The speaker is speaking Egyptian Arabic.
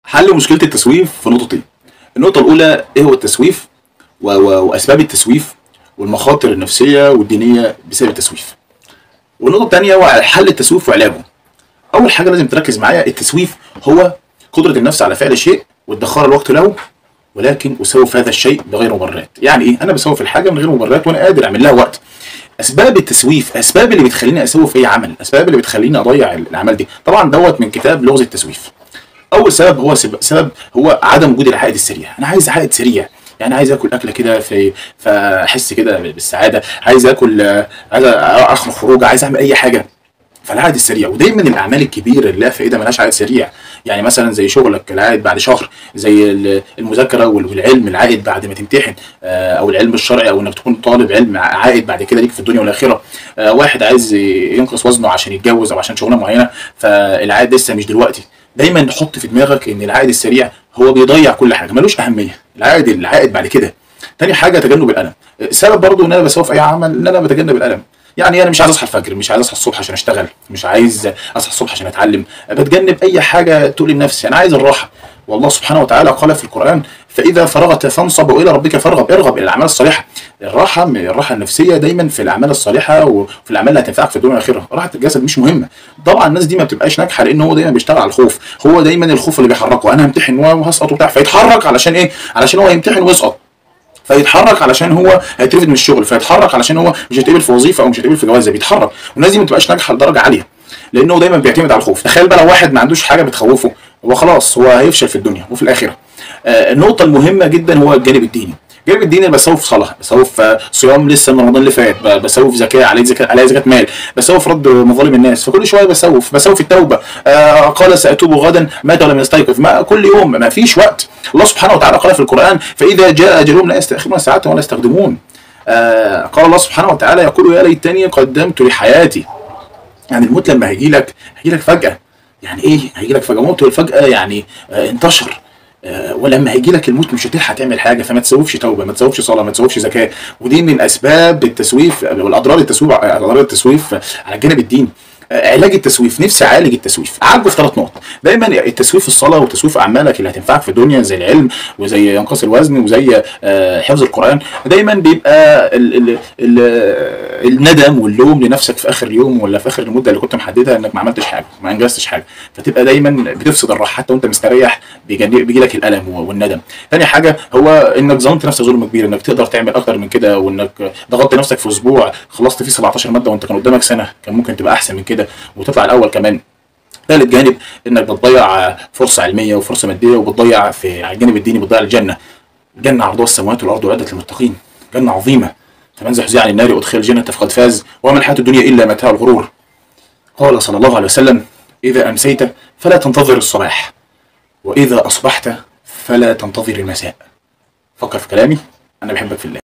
حل مشكله التسويف في نقطتين النقطه الاولى ايه هو التسويف و... و... واسباب التسويف والمخاطر النفسيه والدينيه بسبب التسويف والنقطه الثانيه هو حل التسويف وعلاجه اول حاجه لازم تركز معايا التسويف هو قدره النفس على فعل شيء وادخار الوقت له ولكن اسوف هذا الشيء بغير مبررات يعني ايه انا بسوف الحاجه من غير مبررات وانا قادر اعمل لها وقت اسباب التسويف اسباب اللي بتخليني اسوف اي عمل اسباب اللي بتخليني اضيع الاعمال دي طبعا دوت من كتاب لغز التسويف اول سبب هو سبب, سبب هو عدم وجود العائد السريع انا عايز عائد سريع يعني عايز اكل اكله كده في فاحس كده بالسعاده عايز اكل عايز اخرج خروج عايز اعمل اي حاجه فالعائد السريع ودايما الاعمال الكبيره اللي لها فائده ملهاش عائد سريع يعني مثلا زي شغلك العائد بعد شهر زي المذاكره والعلم العائد بعد ما تمتحن او العلم الشرعي او انك تكون طالب علم عائد بعد كده ليك في الدنيا والاخره واحد عايز ينقص وزنه عشان يتجوز او عشان شغلانه معينه فالعائد لسه مش دلوقتي دايما حط في دماغك ان العائد السريع هو بيضيع كل حاجه ملوش اهميه العائد العائد بعد كده تاني حاجه تجنب الالم السبب برضو ان انا بسوف اي عمل ان انا بتجنب الالم يعني انا مش عايز اصحى الفجر مش عايز اصحى الصبح عشان اشتغل مش عايز اصحى الصبح عشان اتعلم بتجنب اي حاجه تقول لنفسي انا عايز الراحه والله سبحانه وتعالى قال في القران فاذا فرغت فانصب والى ربك فارغب ارغب الى الاعمال الصالحه الراحه الراحه النفسيه دايما في الاعمال الصالحه وفي الاعمال اللي هتنفعك في الدنيا والاخره راحه الجسد مش مهمه طبعا الناس دي ما بتبقاش ناجحه لان هو دايما بيشتغل على الخوف هو دايما الخوف اللي بيحركه انا همتحن وهسقط وبتاع فيتحرك علشان ايه علشان هو يمتحن ويسقط فيتحرك علشان هو هيترفد من الشغل فيتحرك علشان هو مش هيتقبل في وظيفه او مش هيتقبل في جوازه بيتحرك والناس دي ما بتبقاش ناجحه لدرجه عاليه لانه دايما بيعتمد على الخوف تخيل بقى لو واحد ما عندوش حاجه بتخوفه هو خلاص هو هيفشل في الدنيا وفي الاخره آه النقطه المهمه جدا هو الجانب الديني الجانب الديني بسوف صلاه بسوف صيام لسه من رمضان اللي فات بسوف زكاه عليه زكاه عليه زكاه مال بسوف رد مظالم الناس فكل شويه بسوف بسوف التوبه آه قال ساتوب غدا مات ولم يستيقظ ما كل يوم ما فيش وقت الله سبحانه وتعالى قال في القران فاذا جاء اجلهم لا يستاخرون ساعه ولا يستخدمون آه قال الله سبحانه وتعالى يقول يا ليتني قدمت لحياتي يعني الموت لما هيجي لك هيجي لك فجاه يعني ايه هيجي لك فجاه موت فجاه يعني آه انتشر آه ولما هيجي لك الموت مش هتلحق تعمل حاجه فما تسوفش توبه ما تسوفش صلاه ما تسوفش زكاه ودي من اسباب التسويف والاضرار التسويف اضرار التسويف على الجانب الديني علاج التسويف نفسي اعالج التسويف اعالجه في ثلاث نقط دايما التسويف في الصلاه وتسويف اعمالك اللي هتنفعك في الدنيا زي العلم وزي ينقص الوزن وزي حفظ القران دايما بيبقى ال ال ال الندم واللوم لنفسك في اخر اليوم ولا في اخر المده اللي كنت محددها انك ما عملتش حاجه ما انجزتش حاجه فتبقى دايما بتفسد الراحه حتى وانت مستريح بيجي لك الالم والندم ثاني حاجه هو انك ظلمت نفسك ظلم كبير انك تقدر تعمل اكتر من كده وانك ضغطت نفسك في اسبوع خلصت فيه 17 ماده وانت كان قدامك سنه كان ممكن تبقى احسن من كده وتطلع الاول كمان ثالث جانب انك بتضيع فرصه علميه وفرصه ماديه وبتضيع في على الجانب الديني بتضيع الجنه جنه عرضها السماوات والارض وعدت للمتقين جنه عظيمه فمن زحزح عن النار وادخل الجنه فقد فاز وما الحياه الدنيا الا متاع الغرور قال صلى الله عليه وسلم اذا امسيت فلا تنتظر الصباح واذا اصبحت فلا تنتظر المساء فكر في كلامي انا بحبك في الله